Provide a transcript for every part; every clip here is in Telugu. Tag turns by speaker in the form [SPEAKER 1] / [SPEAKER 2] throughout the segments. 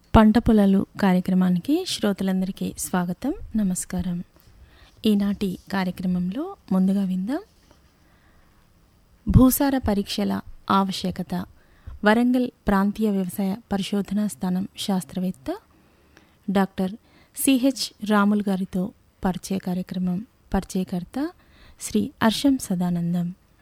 [SPEAKER 1] పంట పొలాలు కార్యక్రమానికి శ్రోతలందరికీ స్వాగతం నమస్కారం ఈనాటి కార్యక్రమంలో ముందుగా విందాం భూసార పరీక్షల ఆవశ్యకత వరంగల్ ప్రాంతీయ వ్యవసాయ పరిశోధనా స్థానం శాస్త్రవేత్త డాక్టర్ సిహెచ్ రాములు గారితో పరిచయ కార్యక్రమం పరిచయకర్త శ్రీ హర్షం సదానందం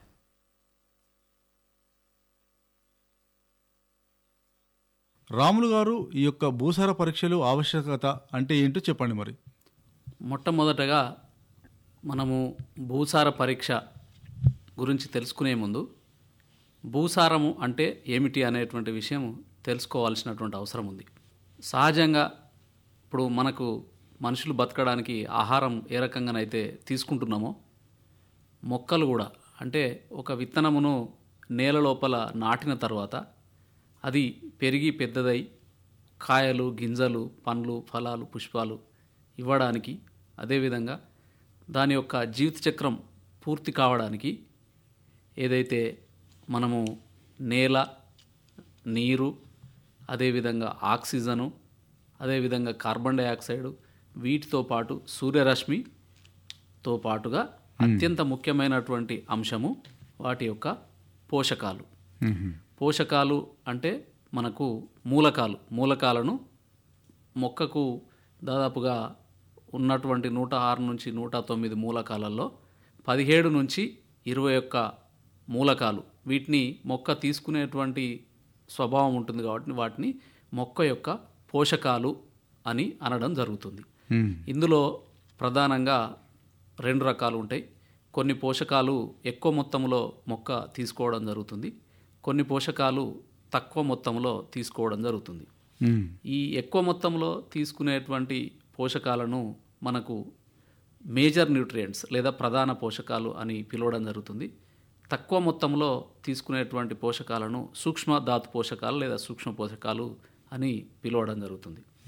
[SPEAKER 2] రాములు గారు ఈ యొక్క భూసార పరీక్షలు ఆవశ్యకత అంటే ఏంటో చెప్పండి మరి
[SPEAKER 3] మొట్టమొదటగా మనము భూసార పరీక్ష గురించి తెలుసుకునే ముందు భూసారము అంటే ఏమిటి అనేటువంటి విషయం తెలుసుకోవాల్సినటువంటి అవసరం ఉంది సహజంగా ఇప్పుడు మనకు మనుషులు బతకడానికి ఆహారం ఏ రకంగానైతే తీసుకుంటున్నామో మొక్కలు కూడా అంటే ఒక విత్తనమును నేల లోపల నాటిన తర్వాత అది పెరిగి పెద్దదై కాయలు గింజలు పండ్లు ఫలాలు పుష్పాలు ఇవ్వడానికి అదేవిధంగా దాని యొక్క జీవిత చక్రం పూర్తి కావడానికి ఏదైతే మనము నేల నీరు అదేవిధంగా ఆక్సిజను అదేవిధంగా కార్బన్ డైఆక్సైడ్ వీటితో పాటు సూర్యరశ్మితో పాటుగా అత్యంత ముఖ్యమైనటువంటి అంశము వాటి యొక్క పోషకాలు పోషకాలు అంటే మనకు మూలకాలు మూలకాలను మొక్కకు దాదాపుగా ఉన్నటువంటి నూట ఆరు నుంచి నూట తొమ్మిది మూలకాలలో పదిహేడు నుంచి ఇరవై ఒక్క మూలకాలు వీటిని మొక్క తీసుకునేటువంటి స్వభావం ఉంటుంది కాబట్టి వాటిని మొక్క యొక్క పోషకాలు అని అనడం జరుగుతుంది ఇందులో ప్రధానంగా రెండు రకాలు ఉంటాయి కొన్ని పోషకాలు ఎక్కువ మొత్తంలో మొక్క తీసుకోవడం జరుగుతుంది కొన్ని పోషకాలు తక్కువ మొత్తంలో తీసుకోవడం జరుగుతుంది ఈ ఎక్కువ మొత్తంలో తీసుకునేటువంటి పోషకాలను మనకు మేజర్ న్యూట్రియంట్స్ లేదా ప్రధాన పోషకాలు అని పిలవడం జరుగుతుంది తక్కువ మొత్తంలో తీసుకునేటువంటి పోషకాలను సూక్ష్మ ధాతు పోషకాలు లేదా సూక్ష్మ పోషకాలు అని పిలవడం జరుగుతుంది